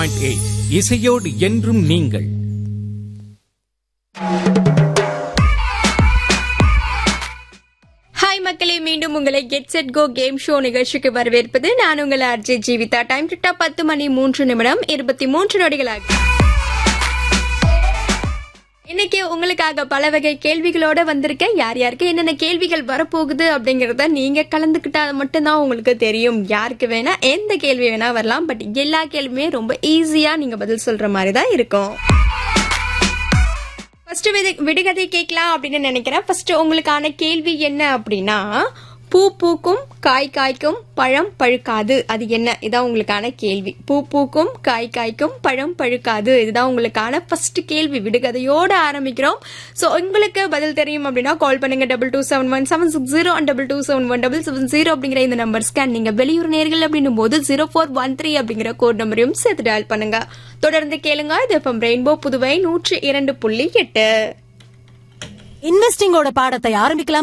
eight இசையோடு என்றும் நீங்கள் ஹாய் மக்களே மீண்டும் உங்களை get set go game show நிகழ்ச்சிக்கு வரவேற்பது நான் உங்கள் ஆர்ஜே ஜீவிதா டைம் கிட்ட பத்து மணி மூன்று நிமிடம் இருபத்தி மூன்று நொடிகளாக இன்னைக்கு உங்களுக்காக பல வகை கேள்விகளோட வந்திருக்கேன் யார் யாருக்கு என்னென்ன கேள்விகள் வரப்போகுது அப்படிங்கறத நீங்க கலந்துக்கிட்டா மட்டும்தான் உங்களுக்கு தெரியும் யாருக்கு வேணா எந்த கேள்வி வேணா வரலாம் பட் எல்லா கேள்வியுமே ரொம்ப ஈஸியா நீங்க பதில் சொல்ற மாதிரி தான் இருக்கும் ஃபர்ஸ்ட் விடுகதை கேட்கலாம் அப்படின்னு நினைக்கிறேன் ஃபர்ஸ்ட் உங்களுக்கான கேள்வி என்ன அப்படின்னா பூ பூக்கும் காய் காய்க்கும் பழம் பழுக்காது அது என்ன இதான் உங்களுக்கான கேள்வி பூ பூக்கும் காய் காய்க்கும் பழம் பழுக்காது இதுதான் உங்களுக்கான ஃபர்ஸ்ட் கேள்வி விடுகதையோட ஆரம்பிக்கிறோம் ஸோ உங்களுக்கு பதில் தெரியும் அப்படின்னா கால் பண்ணுங்க double two seven one seven six zero and double two seven one double seven zero அப்படிங்கிற இந்த நம்பர் ஸ்கேன் நீங்க வெளியூர் நேர்கள் அப்படின்னும் போது ஜீரோ ஃபோர் ஒன் த்ரீ அப்படிங்கிற கோட் நம்பரையும் சேர்த்து டயல் பண்ணுங்க தொடர்ந்து கேளுங்க இது எஃப்எம் ரெயின்போ புதுவை நூற்றி இரண்டு புள்ளி எட்டு இன்வெஸ்டிங்கோட பாடத்தை ஆரம்பிக்கலாம்